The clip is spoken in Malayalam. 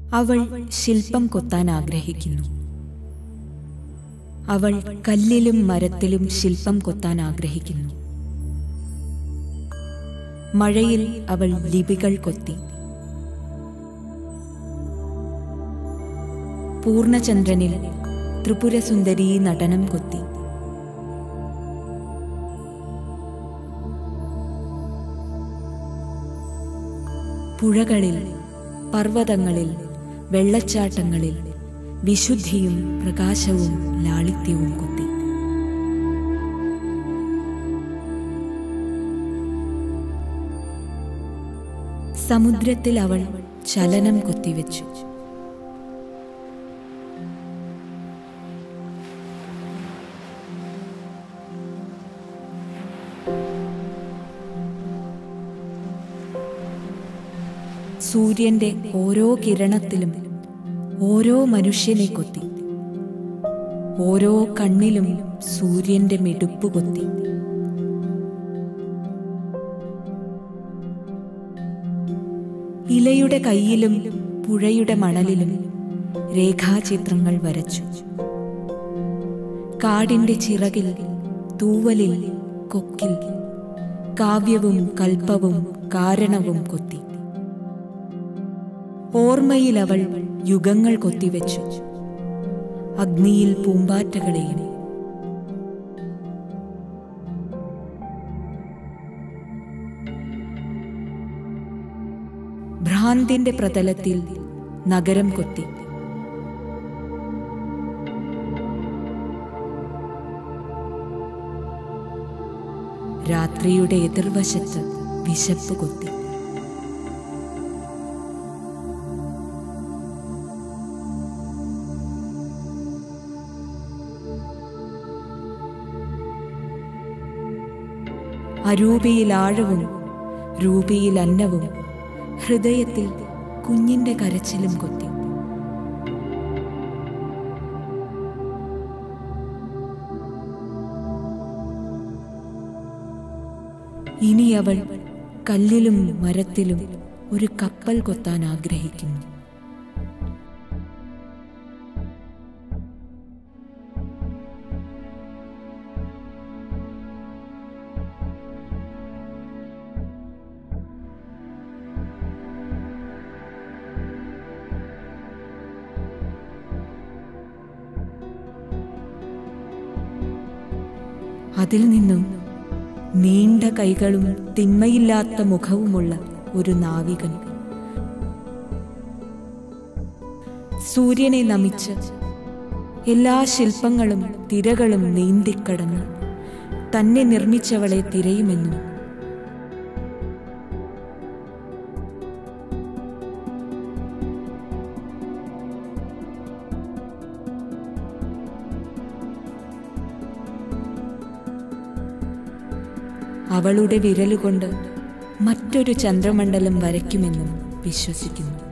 അവൾ ശില്പം കൊത്താൻ ആഗ്രഹിക്കുന്നു അവൾ കല്ലിലും മരത്തിലും ശില്പം കൊത്താൻ ആഗ്രഹിക്കുന്നു മഴയിൽ അവൾ ലിപികൾ കൊത്തി പൂർണ്ണചന്ദ്രനിൽ ത്രിപുരസുന്ദരി നടനം കൊത്തി പുഴകളിൽ പർവ്വതങ്ങളിൽ വെള്ളച്ചാട്ടങ്ങളിൽ വിശുദ്ധിയും പ്രകാശവും ലാളിത്യവും കൊത്തി സമുദ്രത്തിൽ അവൾ ചലനം കൊത്തിവെച്ചു സൂര്യന്റെ ഓരോ കിരണത്തിലും ഓരോ മനുഷ്യനെ കൊത്തി ഓരോ കണ്ണിലും സൂര്യന്റെ മിടുപ്പ് കൊത്തി ഇലയുടെ കയ്യിലും പുഴയുടെ മണലിലും രേഖാചിത്രങ്ങൾ വരച്ചു കാടിന്റെ ചിറകിൽ തൂവലിൽ കൊക്കിൽ കാവ്യവും കൽപ്പവും കാരണവും കൊത്തി ഓർമ്മയിൽ അവൾ യുഗങ്ങൾ കൊത്തിവെച്ചു അഗ്നിയിൽ പൂമ്പാറ്റകളെയും ഭ്രാന്തിന്റെ പ്രതലത്തിൽ നഗരം കൊത്തി രാത്രിയുടെ എതിർവശത്ത് വിശപ്പ് കൊത്തി അരൂപിയിൽ ആഴവും രൂപിയിൽ അന്നവും ഹൃദയത്തിൽ കുഞ്ഞിന്റെ കരച്ചിലും കൊത്തി ഇനി അവൾ കല്ലിലും മരത്തിലും ഒരു കപ്പൽ കൊത്താൻ ആഗ്രഹിക്കുന്നു അതിൽ നിന്നും നീണ്ട കൈകളും തിന്മയില്ലാത്ത മുഖവുമുള്ള ഒരു നാവികൻ സൂര്യനെ നമിച്ച് എല്ലാ ശില്പങ്ങളും തിരകളും നീന്തിക്കടന്ന് തന്നെ നിർമ്മിച്ചവളെ തിരയുമെന്നും അവളുടെ വിരലുകൊണ്ട് മറ്റൊരു ചന്ദ്രമണ്ഡലം വരയ്ക്കുമെന്നും വിശ്വസിക്കുന്നു